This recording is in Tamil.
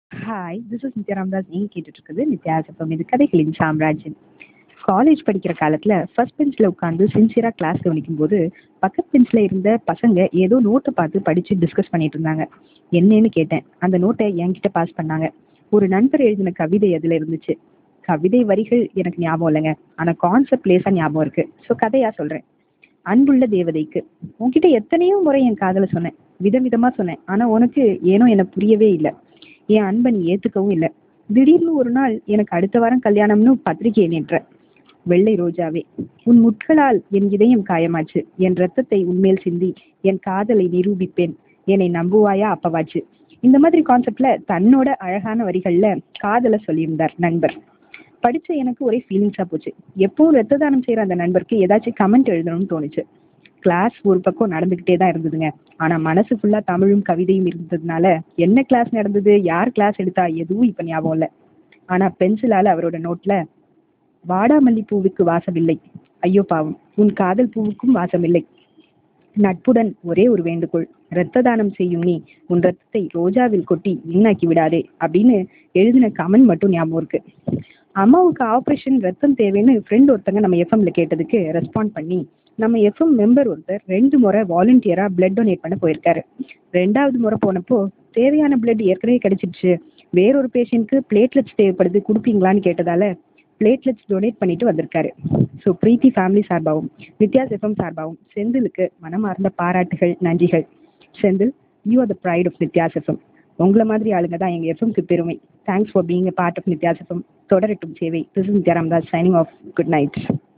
hi this is Nithya Ramadas நீங்கள் கேட்டுட்டு இருக்குது நித்யா சப்பம் இது கதைகளின் சாம்ராஜ்யம் காலேஜ் படிக்கிற காலத்தில் ஃபர்ஸ்ட் பெஞ்சில் உட்காந்து சின்சியராக கிளாஸ் கவனிக்கும் போது பக்கத்து பெஞ்சில் இருந்த பசங்க ஏதோ நோட்டை பார்த்து படித்து டிஸ்கஸ் பண்ணிட்டு இருந்தாங்க என்னன்னு கேட்டேன் அந்த நோட்டை என்கிட்ட பாஸ் பண்ணாங்க ஒரு நண்பர் எழுதின கவிதை அதில் இருந்துச்சு கவிதை வரிகள் எனக்கு ஞாபகம் இல்லைங்க ஆனால் கான்செப்ட் லேசாக ஞாபகம் இருக்கு ஸோ கதையாக சொல்கிறேன் அன்புள்ள தேவதைக்கு உன்கிட்ட எத்தனையோ முறை என் காதலை சொன்னேன் விதவிதமாக சொன்னேன் ஆனால் உனக்கு ஏனோ எனக்கு புரியவே இல்லை என் அன்பை நீ ஏத்துக்கவும் இல்லை திடீர்னு ஒரு நாள் எனக்கு அடுத்த வாரம் கல்யாணம்னு பத்திரிகை நின்ற வெள்ளை ரோஜாவே உன் முட்களால் என் இதயம் காயமாச்சு என் ரத்தத்தை உன்மேல் சிந்தி என் காதலை நிரூபிப்பேன் என்னை நம்புவாயா அப்பவாச்சு இந்த மாதிரி கான்செப்ட்ல தன்னோட அழகான வரிகள்ல காதலை சொல்லியிருந்தார் நண்பர் படிச்ச எனக்கு ஒரே ஃபீலிங்ஸா போச்சு எப்பவும் ரத்த தானம் செய்யற அந்த நண்பருக்கு ஏதாச்சும் கமெண்ட் எழுதணும்னு தோணுச்சு கிளாஸ் ஒரு பக்கம் நடந்துகிட்டே தான் இருந்ததுங்க ஆனா மனசு ஃபுல்லா தமிழும் கவிதையும் இருந்ததுனால என்ன கிளாஸ் நடந்தது யார் கிளாஸ் எடுத்தா எதுவும் இப்ப ஞாபகம் இல்லை ஆனா பென்சிலால அவரோட நோட்ல வாடாமல்லி பூவுக்கு வாசமில்லை ஐயோ பாவம் உன் காதல் பூவுக்கும் வாசமில்லை நட்புடன் ஒரே ஒரு வேண்டுகோள் இரத்த தானம் செய்யும் நீ உன் ரத்தத்தை ரோஜாவில் கொட்டி வீணாக்கி விடாதே அப்படின்னு எழுதின கமெண்ட் மட்டும் ஞாபகம் இருக்கு அம்மாவுக்கு ஆப்ரேஷன் ரத்தம் தேவைன்னு ஃப்ரெண்ட் ஒருத்தங்க நம்ம எஃப்எம்ல கேட்டதுக்கு ரெஸ்பாண்ட் பண்ணி நம்ம எஃப்எம் மெம்பர் ஒருத்தர் ரெண்டு முறை வாலண்டியரா பிளட் டொனேட் பண்ண போயிருக்காரு ரெண்டாவது முறை போனப்போ தேவையான பிளட் ஏற்கனவே கிடைச்சிடுச்சு வேறொரு பேஷண்ட்க்கு பிளேட்லெட்ஸ் தேவைப்படுது கொடுப்பீங்களான்னு கேட்டதால பிளேட்லெட்ஸ் டொனேட் பண்ணிட்டு வந்திருக்காரு ஸோ பிரீத்தி ஃபேமிலி சார்பாகவும் வித்யாஸ் எஃப்எம் சார்பாகவும் செந்திலுக்கு மனமார்ந்த பாராட்டுகள் நன்றிகள் Senthil you are the pride of Nithya's FM உங்களை மாதிரி ஆளுங்க தான் எங்கள் எஃப்எம்க்கு பெருமை thanks for being part of Nithya's FM தொடரட்டும் சேவை this is Nithya Ramadas signing off good night